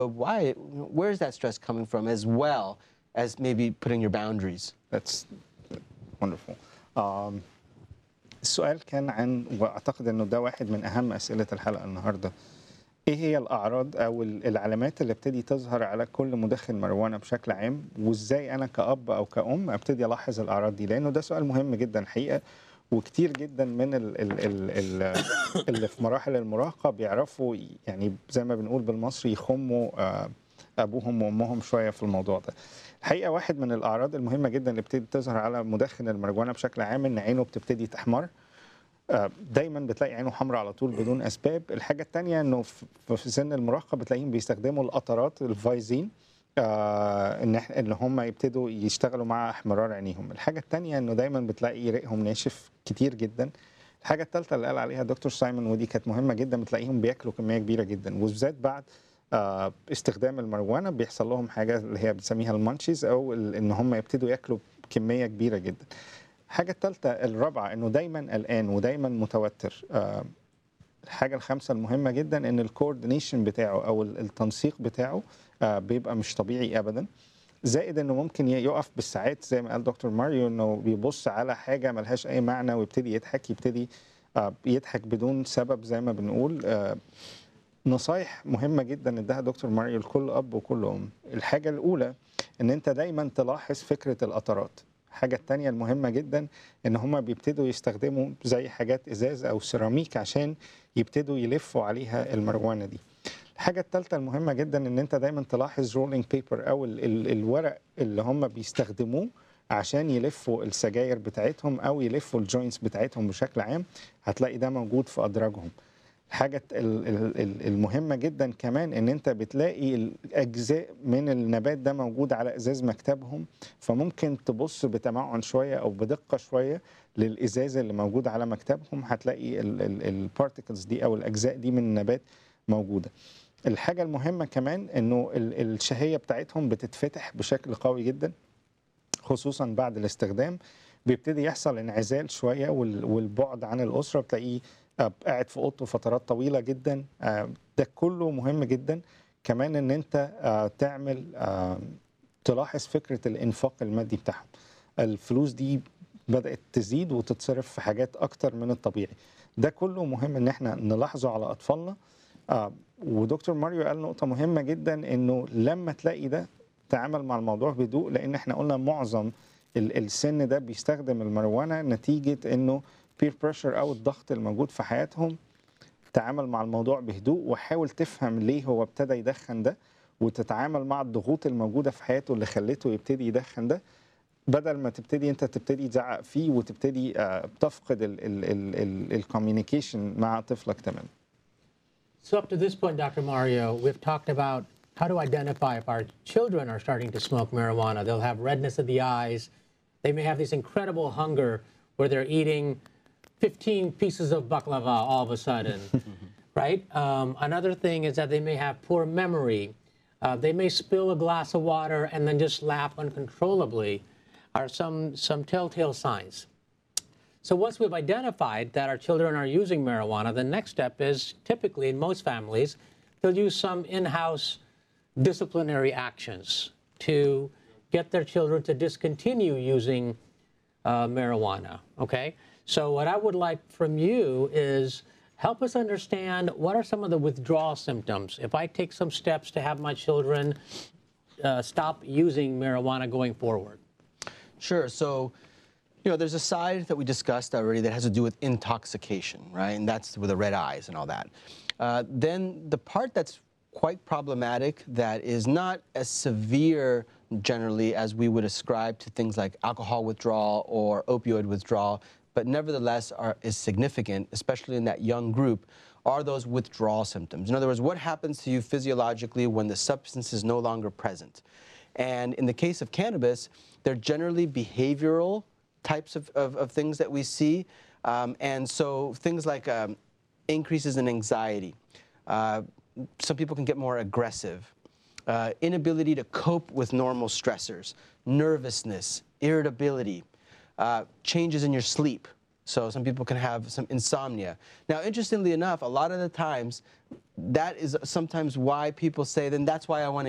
why, where's that stress coming from as well as maybe putting your boundaries? That's wonderful. Um, السؤال كان عن واعتقد انه ده واحد من اهم اسئله الحلقه النهارده ايه هي الاعراض او ال- العلامات اللي ابتدي تظهر على كل مدخن مروانه بشكل عام وازاي انا كاب او كأم ابتدي الاحظ الاعراض دي لانه ده سؤال مهم جدا الحقيقه وكتير جدا من ال ال ال ال اللي في مراحل المراهقه بيعرفوا يعني زي ما بنقول بالمصري يخموا آه، ابوهم وامهم شويه في الموضوع ده. الحقيقه واحد من الاعراض المهمه جدا اللي بتبتدي تظهر على مدخن الماريجوانا بشكل عام ان عينه بتبتدي تحمر آه، دايما بتلاقي عينه حمراء على طول بدون اسباب الحاجه الثانيه انه في في سن المراهقه بتلاقيهم بيستخدموا القطرات الفايزين آه ان إحنا- ان هم يبتدوا يشتغلوا مع احمرار عينيهم الحاجه الثانيه انه دايما بتلاقي ريقهم ناشف كتير جدا الحاجه الثالثه اللي قال عليها دكتور سايمون ودي كانت مهمه جدا بتلاقيهم بياكلوا كميه كبيره جدا وبالذات بعد آه استخدام المروانه بيحصل لهم حاجه اللي هي بنسميها المانشيز او ال- ان هم يبتدوا ياكلوا كميه كبيره جدا الحاجه الثالثه الرابعه انه دايما قلقان ودايما متوتر آه الحاجه الخامسه المهمه جدا ان الكوردينيشن بتاعه او ال- التنسيق بتاعه آه بيبقى مش طبيعي ابدا زائد انه ممكن ي- يقف بالساعات زي ما قال دكتور ماريو انه بيبص على حاجه ملهاش اي معنى ويبتدي يضحك يبتدي آه يضحك بدون سبب زي ما بنقول آه نصايح مهمه جدا اداها دكتور ماريو لكل اب وكل ام الحاجه الاولى ان انت دايما تلاحظ فكره القطرات الحاجه الثانيه المهمه جدا ان هم بيبتدوا يستخدموا زي حاجات ازاز او سيراميك عشان يبتدوا يلفوا عليها المروانه دي الحاجة الثالثة المهمة جدا ان انت دايما تلاحظ رولينج بيبر او ال ال الورق اللي هم بيستخدموه عشان يلفوا السجاير بتاعتهم او يلفوا الجوينتس بتاعتهم بشكل عام هتلاقي ده موجود في ادراجهم الحاجة ال- ال- ال- المهمة جدا كمان ان انت بتلاقي الاجزاء من النبات ده موجود على ازاز مكتبهم فممكن تبص بتمعن شوية او بدقة شوية للازاز اللي موجود على مكتبهم هتلاقي البارتكلز دي او الاجزاء دي من النبات موجودة الحاجة المهمة كمان انه ال- الشهية بتاعتهم بتتفتح بشكل قوي جدا خصوصا بعد الاستخدام بيبتدي يحصل انعزال شويه وال- والبعد عن الاسره بتلاقيه آه، قاعد في اوضته فترات طويله جدا آه، ده كله مهم جدا كمان ان انت آه، تعمل آه، تلاحظ فكره الانفاق المادي بتاعهم الفلوس دي بدات تزيد وتتصرف في حاجات اكتر من الطبيعي ده كله مهم ان احنا نلاحظه على اطفالنا آه، ودكتور ماريو قال نقطه مهمه جدا انه لما تلاقي ده تعامل مع الموضوع بهدوء لان احنا قلنا معظم ال- السن ده بيستخدم المروانه نتيجه انه بير بريشر او الضغط الموجود في حياتهم تعامل مع الموضوع بهدوء وحاول تفهم ليه هو ابتدى يدخن ده وتتعامل مع الضغوط الموجوده في حياته اللي خلته يبتدي يدخن ده بدل ما تبتدي انت تبتدي تزعق فيه وتبتدي آه، تفقد الكوميونيكيشن مع طفلك تماما So up to this point, Dr. Mario, we've talked about how to identify if our children are starting to smoke marijuana. They'll have redness of the eyes. They may have this incredible hunger where they're eating 15 pieces of baklava all of a sudden, right? Um, another thing is that they may have poor memory. Uh, they may spill a glass of water and then just laugh uncontrollably. Are some some telltale signs. So once we've identified that our children are using marijuana, the next step is typically in most families, they'll use some in-house disciplinary actions to get their children to discontinue using uh, marijuana. Okay. So what I would like from you is help us understand what are some of the withdrawal symptoms. If I take some steps to have my children uh, stop using marijuana going forward. Sure. So, you know, there's a side that we discussed already that has to do with intoxication, right? And that's with the red eyes and all that. Uh, then the part that's quite problematic that is not as severe generally as we would ascribe to things like alcohol withdrawal or opioid withdrawal, but nevertheless are, is significant, especially in that young group, are those withdrawal symptoms. In other words, what happens to you physiologically when the substance is no longer present? And in the case of cannabis, they're generally behavioral types of, of, of things that we see. Um, and so things like um, increases in anxiety. Uh, some people can get more aggressive. Uh, inability to cope with normal stressors, nervousness, irritability, uh, changes in your sleep, So some people can have some insomnia. Now, interestingly enough, a lot of the times, that is sometimes why people say, then that's why I want to